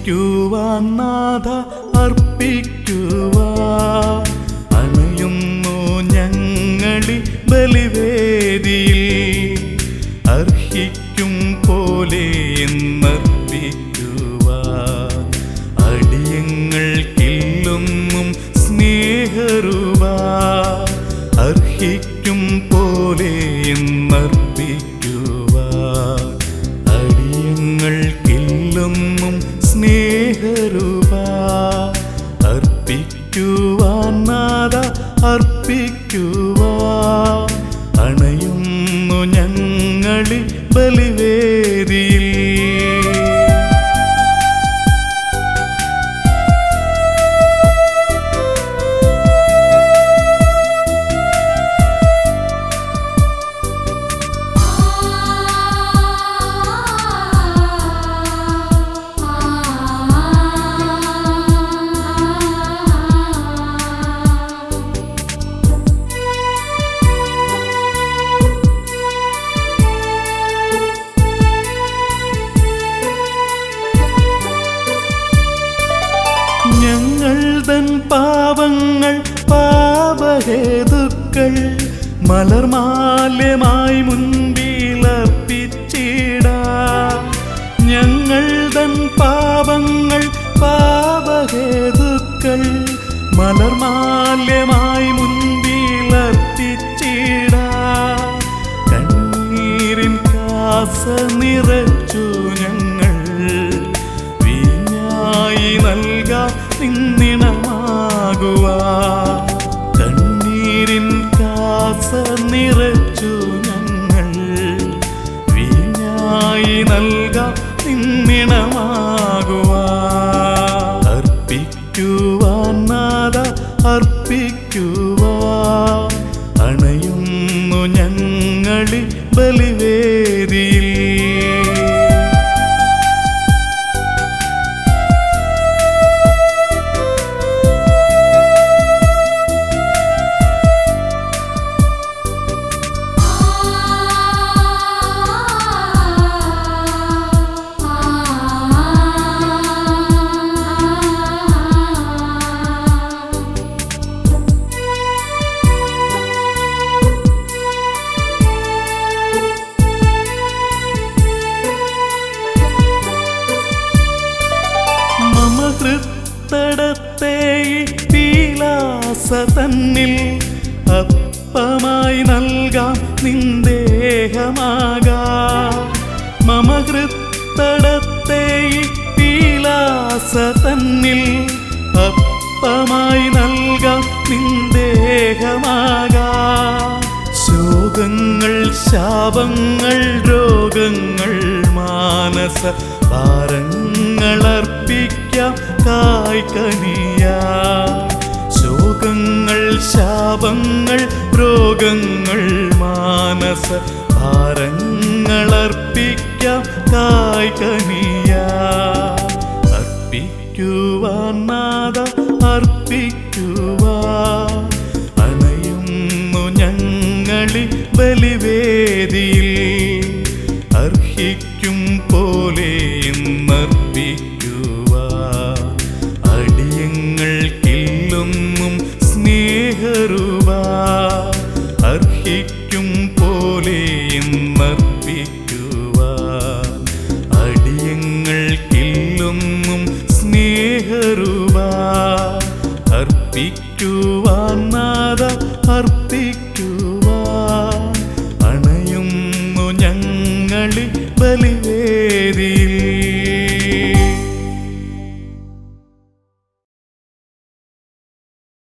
അർപ്പിക്കുവാൻ നാഥ അർപ്പിക്കുവാൻ അണയുന്നു ഞങ്ങളി ബലിവേദിയിൽ അർഹിക്കും പോലെ എന്നർപ്പിക്കുവാൻ അടിയങ്ങൾക്കില്ലൊന്നും സ്നേഹരുവാ അർഹിക്കും പോലെ എന്നർപ്പിക്കുവാൻ അടിയങ്ങൾക്കില്ലൊന്നും സ്നേഹരുവാ അർപ്പിക്കുവാൻ നാദ അർപ്പിക്കുവാൻ അണയുന്നു ഞങ്ങളി ബലിവേദിയിൽ ഞങ്ങൾ തൻ പാപങ്ങൾ പാപഹേതുക്കൾ മലർമാല്യമായി മുൻപിലർപ്പിച്ചിടാ ഞങ്ങൾ തൻ പാപങ്ങൾ പാപഹേതുക്കൾ മലർമാല്യമായി മുൻപിലർപ്പിച്ചിടാ കണ്ണീരിൻ കാസ നിറച്ചു ഞങ്ങൾ വീഞ്ഞായി നൽകാം നിന്നിണമാകുവാ കണ്ണീരിൻ കാസ നിറച്ചു ഞങ്ങൾ വീഞ്ഞായി നൽകാം നിന്നിണമാകുവാ അർപ്പിക്കുവാൻ നാദ അർപ്പിക്കുവാൻ അണയുന്നു ഞങ്ങളി ബലിവേദിയിൽ മമ ഹൃത്തടത്തെ പീലാസ തന്നിൽ അപ്പമായി നൽകാം നിന്ദേഹമാകാ മമ ഹൃത്തടത്തെ പീലാസ തന്നിൽ അപ്പമായി നൽകാം നിന്ദേഹമാകാ ശോകങ്ങൾ ശാപങ്ങൾ രോഗങ്ങൾ മാനസ ഭാരങ്ങളർപ്പിക്കാം കായ്കനിയ ശോകങ്ങൾ ശാപങ്ങൾ രോഗങ്ങൾ മാനസ ഭാരങ്ങളർപ്പിക്കാം കായ്കനിയ അർപ്പിക്കുവാൻ നാദ അർപ്പിക്കുവാൻ അണയുന്നു ഞങ്ങളി ബലിവേദിയിൽ അർഹിക്കും പോലെ